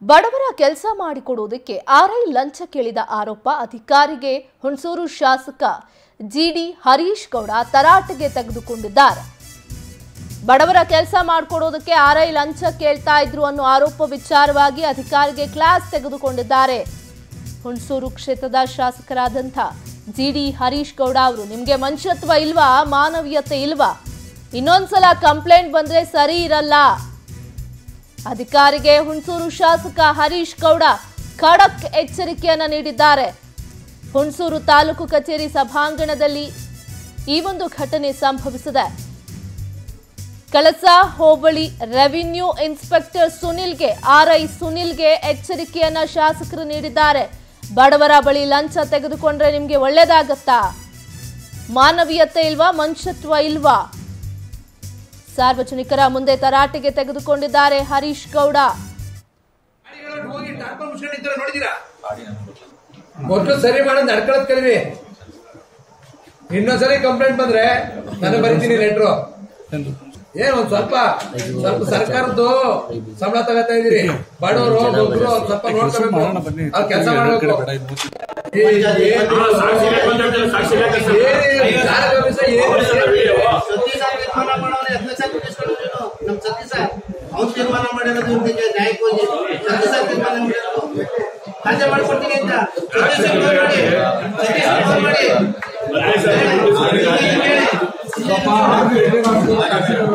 ಬಡವರ ಕೆಲಸ ಮಾಡಿಕೊಡುವುದಕ್ಕೆ ಆರ್ಐ ಲಂಚ ಕೇಳಿದ ಆರೋಪ ಅಧಿಕಾರಿಗೆ ಹುಣಸೂರು ಶಾಸಕ ಜಿಡಿ ಹರೀಶ್ ಗೌಡ ತರಾಟೆಗೆ ತೆಗೆದುಕೊಂಡಿದ್ದಾರೆ ಬಡವರ ಕೆಲಸ ಮಾಡಿಕೊಡೋದಕ್ಕೆ ಆರ್ಐ ಲಂಚ ಕೇಳ್ತಾ ಇದ್ರು ಅನ್ನೋ ಆರೋಪ ವಿಚಾರವಾಗಿ ಅಧಿಕಾರಿಗೆ ಕ್ಲಾಸ್ ತೆಗೆದುಕೊಂಡಿದ್ದಾರೆ ಹುಣಸೂರು ಕ್ಷೇತ್ರದ ಶಾಸಕರಾದಂಥ ಜಿಡಿ ಹರೀಶ್ ಗೌಡ ಅವರು ನಿಮ್ಗೆ ಮನುಷ್ಯತ್ವ ಇಲ್ವಾ ಮಾನವೀಯತೆ ಇಲ್ವಾ ಇನ್ನೊಂದ್ಸಲ ಕಂಪ್ಲೇಂಟ್ ಬಂದ್ರೆ ಸರಿ ಇರಲ್ಲ ಅಧಿಕಾರಿಗೆ ಹುಣಸೂರು ಶಾಸಕ ಹರೀಶ್ ಗೌಡ ಖಡಕ್ ಎಚ್ಚರಿಕೆಯನ್ನ ನೀಡಿದ್ದಾರೆ ಹುಣಸೂರು ತಾಲೂಕು ಕಚೇರಿ ಸಭಾಂಗಣದಲ್ಲಿ ಈ ಒಂದು ಘಟನೆ ಸಂಭವಿಸಿದೆ ಕಳಸ ಹೋಬಳಿ ರೆವಿನ್ಯೂ ಇನ್ಸ್ಪೆಕ್ಟರ್ ಸುನಿಲ್ಗೆ ಆರ್ಐ ಸುನಿಲ್ಗೆ ಎಚ್ಚರಿಕೆಯನ್ನ ಶಾಸಕರು ನೀಡಿದ್ದಾರೆ ಬಡವರ ಬಳಿ ಲಂಚ ತೆಗೆದುಕೊಂಡ್ರೆ ನಿಮ್ಗೆ ಒಳ್ಳೇದಾಗತ್ತಾ ಮಾನವೀಯತೆ ಇಲ್ವಾ ಮನುಷ್ಯತ್ವ ಇಲ್ವಾ ಸಾರ್ವಜನಿಕರ ಮುಂದೆ ತರಾಟೆಗೆ ತೆಗೆದುಕೊಂಡಿದ್ದಾರೆ ಹರೀಶ್ ಗೌಡ ಗಾಡಿಗಳಲ್ಲಿ ಹೋಗಿ ಟಾರ್ಪಲ್ ಮುಚ್ಕೊಂಡಿದ್ದೀರ ನೋಡಿದೀರಾ ಮೊದಲು ಸರಿ ಮಾಡೋದು ನಡ್ಕೊಳತ್ ಕಲೀರಿ ಇನ್ನೊಂದ್ಸರಿ ಕಂಪ್ಲೇಂಟ್ ಬಂದ್ರೆ ನಾನು ಬರೀತೀನಿ ಲೆಟ್ರು ಏನ್ ಒಂದ್ ಸ್ವಲ್ಪ ಸ್ವಲ್ಪ ಸರ್ಕಾರದ್ದು ಸಂಬಳ ತಗೋತಾ ಇದೀರಿ ಬಡವರು ಒಬ್ರು ಒಂದ್ ಸ್ವಲ್ಪ ನೋಡ್ಕೋಬೇಕು ಅವ್ರು ಕೆಲಸ ಮಾಡ್ಬೇಕು ಏ, ಏನು? ಏನ್ ಜಾಗ ವಿಷಯ ಏನು? ಸತೀಶ್ ಅವ್ರು ತೀರ್ಮಾನ ಮಾಡೋರು ಎಷ್ಟನೇ ಸಲ ಬಿಡಿಸ್ಕೊಂಡು ನೀನು? ನಮ್ ಸತೀಶ್ ಅವ್ನು ತೀರ್ಮಾನ ಮಾಡಿರೋದು ಇವ್ನಿಗೆ ನ್ಯಾಯಕ್ಕೆ ಹೋಗಿ ಸತೀಶ್ ಅವ್ರು ತೀರ್ಮಾನ ಮಾಡಿರೋದು ಕಾಜೆ ಮಾಡ್ಕೊಡ್ತೀನಿ ಅಂತ ಸತೀಶ್ ಅವ್ರು ಫೋನ್ ಮಾಡಿ ಸತೀಶ್ ಅವ್ರು ಫೋನ್ ಮಾಡಿ ಹೇಳಿ.